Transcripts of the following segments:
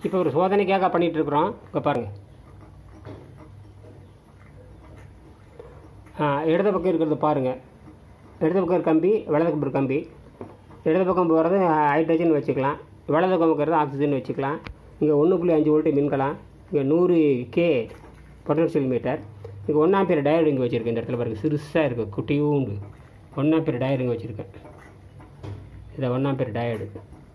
இப்போ ஒரு சோதனைக்காக பண்ணிகிட்டு இருக்கிறோம் இப்போ பாருங்கள் ஆ, இடது பக்கம் இருக்கிறது பாருங்கள் இடது பக்கம் இருக்க கம்பி வலது பக்கம் இருக்க கம்பி இடது பக்கம் போகிறது ஹைட்ரஜன் வச்சுக்கலாம் வலது பக்கம் இருக்கிறது ஆக்சிஜன் வச்சுக்கலாம் இங்கே ஒன்று புள்ளி அஞ்சு வோல்ட்டு மின்கலாம் இங்கே நூறு கே பொட்டன்ஷியல் மீட்டர் இங்கே ஒன்றாம் பேர் டயர் இங்கே வச்சுருக்கேன் இந்த இடத்துல பாருங்கள் சிறுசாக இருக்குது குட்டியூண்டு ஒன்றாம் பேர் டயர் இங்கே வச்சுருக்கேன் இதை ஒன்றாம் பேர் டயர்டு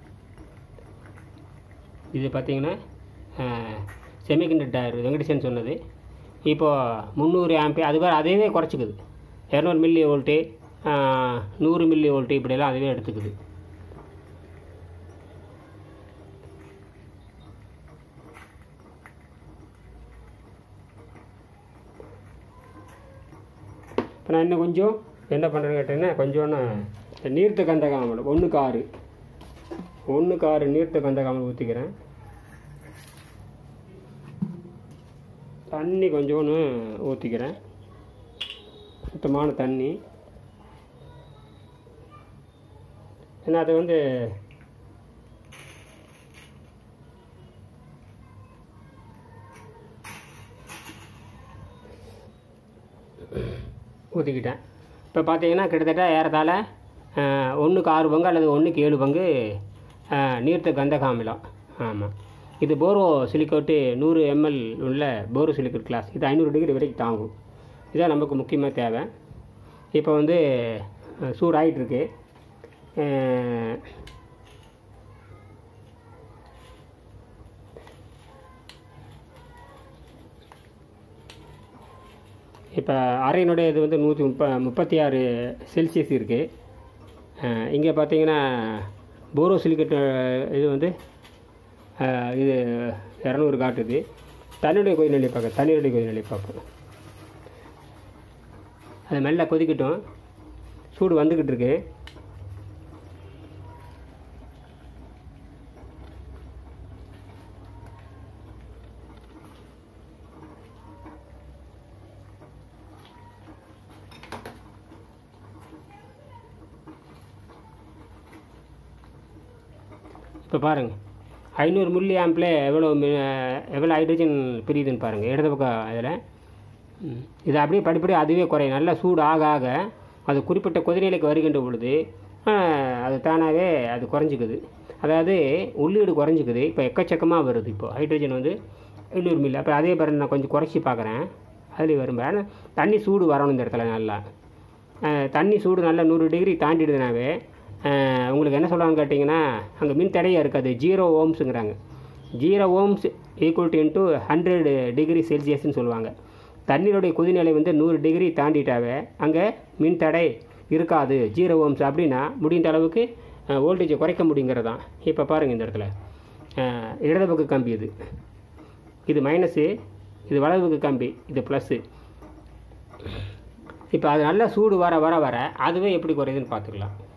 இது பார்த்தீங்கன்னா செமிகண்டர் டயர் வெங்கடேசன் சொன்னது இப்போது முந்நூறு ஆம்பி அது வேறு அதுவே குறைச்சிக்குது இரநூறு மில்லி வோல்ட்டு நூறு மில்லி வோல்ட்டு இப்படியெல்லாம் அதுவே எடுத்துக்குது இப்போ நான் இன்னும் கொஞ்சம் என்ன பண்ணுறேன்னு கேட்டீங்கன்னா கொஞ்சோன்னு இந்த நீர்த்த கந்தகாமல் ஒன்றுக்கு ஆறு ஒன்றுக்கு ஆறு நீர்த்த கந்தகாமல் ஊற்றிக்கிறேன் தண்ணி கொஞ்சோன்னு ஊற்றிக்கிறேன் சுத்தமான தண்ணி ஏன்னா அது வந்து ஊற்றிக்கிட்டேன் இப்போ பார்த்தீங்கன்னா கிட்டத்தட்ட ஏறத்தாழ ஒன்றுக்கு ஆறு பங்கு அல்லது ஒன்றுக்கு ஏழு பங்கு அஹ், நீர்த்த கந்தகாமிலம் ஆமாம் இது போரோ சிலிக்கோட்டு நூறு எம்எல் உள்ள போரோ சிலிக்கோட் கிளாஸ் இது ஐநூறு டிகிரி வரைக்கும் தாங்கும் இதான் நமக்கு முக்கியமாக தேவை இப்போ வந்து அஹ், சூடாயிட்டு இருக்கு அஹ், இப்போ அறையினுடைய இது வந்து நூற்றி முப்ப முப்பத்தி ஆறு செல்சியஸ் இருக்குது இங்கே பார்த்தீங்கன்னா போரோ சிலிக்கட் இது வந்து அஹ், இது இரநூறு காட்டுது தண்ணியுடைய கொதிநிலை பார்க்க தண்ணியுடைய கொதிநிலை பார்ப்போம் அது மெல்ல கொதிக்கட்டும் சூடு வந்துக்கிட்டு இருக்கு இப்போ பாருங்கள் ஐநூறு மில்லி ஆம்பில் எவ்வளோ மி- எவ்வளோ ஹைட்ரஜன் பிரியுதுன்னு பாருங்கள் இடது பக்கம் இதில் ம். இது அப்படியே படிப்படியாக அதுவே குறையும் நல்லா சூடு ஆக ஆக அது குறிப்பிட்ட கொதிநிலைக்கு வருகின்ற பொழுது ஆ, அது தானாகவே அது குறைஞ்சிக்குது அதாவது உள்ளீடு குறைஞ்சிக்குது இப்போ எக்கச்சக்கமாக வருது இப்போ ஹைட்ரஜன் வந்து ஐநூறு மில்லி அப்போ அதே பாருங்க நான் கொஞ்சம் குறைச்சி பார்க்குறேன் அதுலேயும் வரும் ஆனால் தண்ணி சூடு வரணும் இந்த இடத்துல நல்லா அஹ், தண்ணி சூடு நல்லா நூறு டிகிரி தாண்டிடுதுனாவே அஹ், உங்களுக்கு என்ன சொல்லுவாங்க கேட்டிங்கன்னா அங்கே மின் தடையாக இருக்காது ஜீரோ ஓம்ஸுங்கிறாங்க zero ohms equal to into hundred degree செல்சியஸ்னு சொல்லுவாங்க தண்ணீருடைய கொதிநிலை வந்து நூறு டிகிரி தாண்டிட்டாவே அங்கே மின் தடை இருக்காது ஜீரோ ஓம்ஸ் அப்படின்னா முடிந்த அளவுக்கு வோல்டேஜை குறைக்க முடியுங்கிறதான் இப்போ பாருங்கள் இந்த இடத்துல அஹ், இடது பக்க கம்பி இது இது மைனஸு இது வலது பக்க கம்பி இது ப்ளஸ்ஸு இப்போ அது நல்லா சூடு வர வர வர அதுவே எப்படி குறையுதுன்னு பார்த்துக்கலாம்